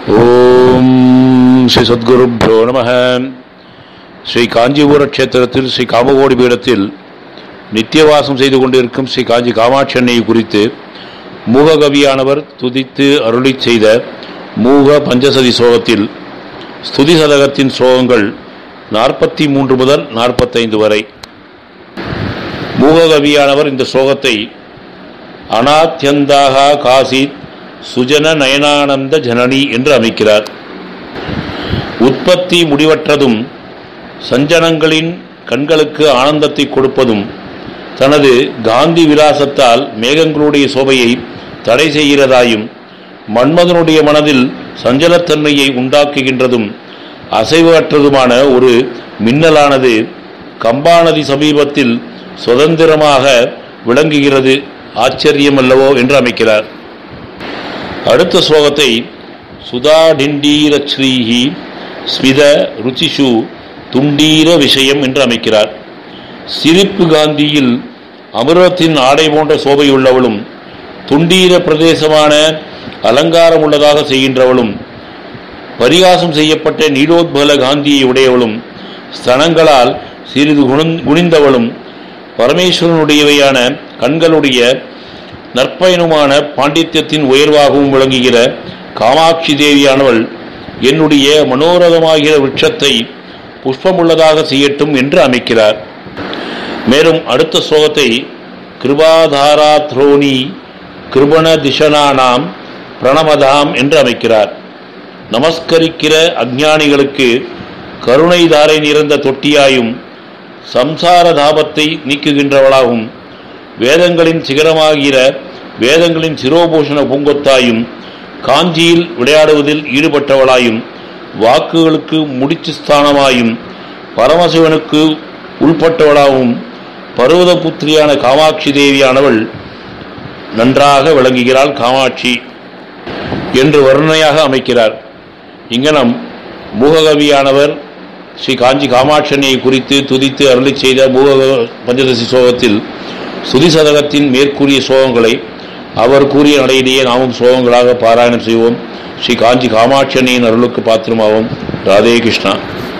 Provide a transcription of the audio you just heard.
ஓம் ஸ்ரீ சத்குருப்போ நம ஸ்ரீ காஞ்சிபுர கஷேத்திரத்தில் ஸ்ரீ காமகோடி பீடத்தில் நித்தியவாசம் செய்து கொண்டிருக்கும் ஸ்ரீ காஞ்சி காமாட்சி அன்னையை குறித்து மூககவியானவர் துதித்து அருளிச் செய்த மூக பஞ்சசதி சோகத்தில் ஸ்துதி சதகத்தின் சோகங்கள் நாற்பத்தி மூன்று முதல் நாற்பத்தைந்து வரை மூககவியானவர் இந்த சோகத்தை அனாத்யந்தாக காசித் சுஜன நயனானந்த ஜனனி என்று அமைக்கிறார் உற்பத்தி முடிவற்றதும் சஞ்சனங்களின் கண்களுக்கு ஆனந்தத்தை கொடுப்பதும் தனது காந்தி விலாசத்தால் மேகங்களுடைய சோபையை தடை செய்கிறதாயும் மன்மதனுடைய மனதில் சஞ்சலத்தன்மையை உண்டாக்குகின்றதும் அசைவு அற்றதுமான ஒரு மின்னலானது கம்பாநதி சமீபத்தில் சுதந்திரமாக விளங்குகிறது ஆச்சரியமல்லவோ என்று அமைக்கிறார் அடுத்த ஸ்லோகத்தை சுதாடிண்டீரஸ்ரீஹி ஸ்மித ருச்சிஷு துண்டீர விஷயம் என்று அமைக்கிறார் சிரிப்பு காந்தியில் அமிர்தத்தின் ஆடை போன்ற சோபையுள்ளவளும் துண்டீர பிரதேசமான அலங்காரம் உள்ளதாக செய்கின்றவளும் பரிகாசம் செய்யப்பட்ட நீலோத்பல காந்தியை உடையவளும் ஸ்தனங்களால் சிறிது குணந் குனிந்தவளும் பரமேஸ்வரனுடையவையான கண்களுடைய நற்பயனுமான பாண்டித்யத்தின் உயர்வாகவும் விளங்குகிற காமாட்சி தேவியானவள் என்னுடைய மனோரதமாகிற விருட்சத்தை புஷ்பமுள்ளதாக செய்யட்டும் என்று அமைக்கிறார் மேலும் அடுத்த ஸ்லோகத்தை கிருபாதாரா த்ரோணி கிருபண திஷனானாம் பிரணமதாம் என்று அமைக்கிறார் நமஸ்கரிக்கிற அஞ்ஞானிகளுக்கு கருணை தாரை நிறைந்த தொட்டியாயும் சம்சார தாபத்தை நீக்குகின்றவளாகும் வேதங்களின் சிகரமாகிற வேதங்களின் சிரோபூஷண பூங்கொத்தாயும் காஞ்சியில் விளையாடுவதில் ஈடுபட்டவளாயும் வாக்குகளுக்கு முடிச்சு ஸ்தானமாயும் பரமசிவனுக்கு உள்பட்டவளாகவும் பர்வதபுத்திரியான காமாட்சி தேவியானவள் நன்றாக விளங்குகிறாள் காமாட்சி என்று வர்ணனையாக அமைக்கிறார் இங்கனம் மூககவியானவர் ஸ்ரீ காஞ்சி காமாட்சனியை குறித்து துதித்து அருளி செய்த மூக பஞ்சதசி சோகத்தில் சுதி சதகத்தின் மேற்கூறிய சோகங்களை அவர் கூறிய நடையிலேயே நாமும் சோகங்களாக பாராயணம் செய்வோம் ஸ்ரீ காஞ்சி காமாட்சனியின் அருளுக்கு பாத்திரமாவோம் ராதே கிருஷ்ணா